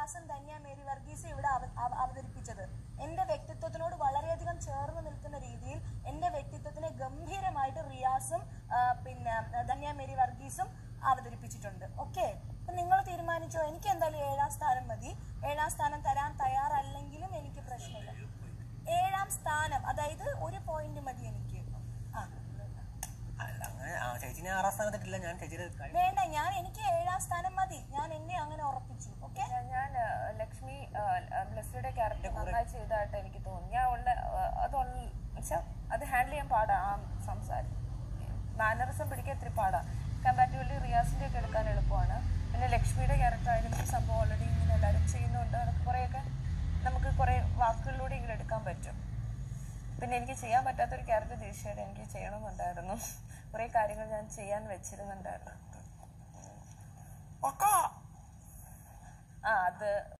റിയാസും Dhanya Mary വർഗീസും ഇവിടെ അവ- അവ- അവതരിപ്പിച്ചത് എന്റെ വ്യക്തിത്വത്തിനോട് വളരെയധികം ചേർന്ന് നിൽക്കുന്ന രീതിയിൽ എന്റെ വ്യക്തിത്വത്തിനെ ഗംഭീരമായിട്ട് റിയാസും ആ, പിന്നെ ധന്യ മേരി വർഗീസും അവതരിപ്പിച്ചിട്ടുണ്ട് ഓക്കെ അപ്പൊ നിങ്ങൾ തീരുമാനിച്ചോ എനിക്ക് എന്തായാലും ഏഴാം സ്ഥാനം മതി ഏഴാം സ്ഥാനം തരാൻ തയ്യാറല്ലെങ്കിലും എനിക്ക് പ്രശ്നമില്ല ഏഴാം സ്ഥാനം അതായത് ഒരു പോയിന്റ് മതി എനിക്ക് ആ അല്ല അങ്ങനെ ആ ചേച്ചിനെ ആറാം സ്ഥാനത്തിട്ടില്ല ഞാൻ ചേച്ചിയുടെ കഴി- വേണ്ട ഞാൻ എനിക്ക് ഏഴാം സ്ഥാനം മതി ഞാൻ എന്നെ അങ്ങനെ ഉറപ്പിച്ചു ഓക്കെ ഞാൻ- ഞാൻ ആ, ലക്ഷ്മി ആ, ബ്ലെസ്സിയുടെ ക്യാരക്ടർ നന്നായി ചെയ്തതായിട്ട് എനിക്ക് തോന്നി ഞാൻ ഉള്ള ആ, അത് വെച്ചാൽ അത് ഹാൻഡിൽ ചെയ്യാൻ പാടാ ആ സംസാരം മാനറിസം പിടിക്കാൻ ഇത്തിരി പാടാ കമ്പാരിറ്റീവ്ലി റിയാസിന്റെ ഒക്കെ എടുക്കാൻ എളുപ്പമാണ് പിന്നെ ലക്ഷ്മിയുടെ ക്യാരക്ടർ ആയാലും ഈ സംഭവം ഓൾറെഡി ഇങ്ങനെ എല്ലാവരും ചെയ്യുന്നുണ്ട് അതൊക്കെ കുറേയൊക്കെ നമുക്ക് കുറേ വാക്കുകളിലൂടെ ഇങ്ങനെ എടുക്കാൻ പറ്റും പിന്നെ എനിക്ക് ചെയ്യാൻ പറ്റാത്തൊരു ക്യാരക്ടർ തീർച്ചയായിട്ടും എനിക്ക് ചെയ്യണമെന്നുണ്ടായിരുന്നു കുറേ കാര്യങ്ങൾ ഞാൻ ചെയ്യാൻ വെച്ചിരുന്നുണ്ടായിരുന്നു ആ അത്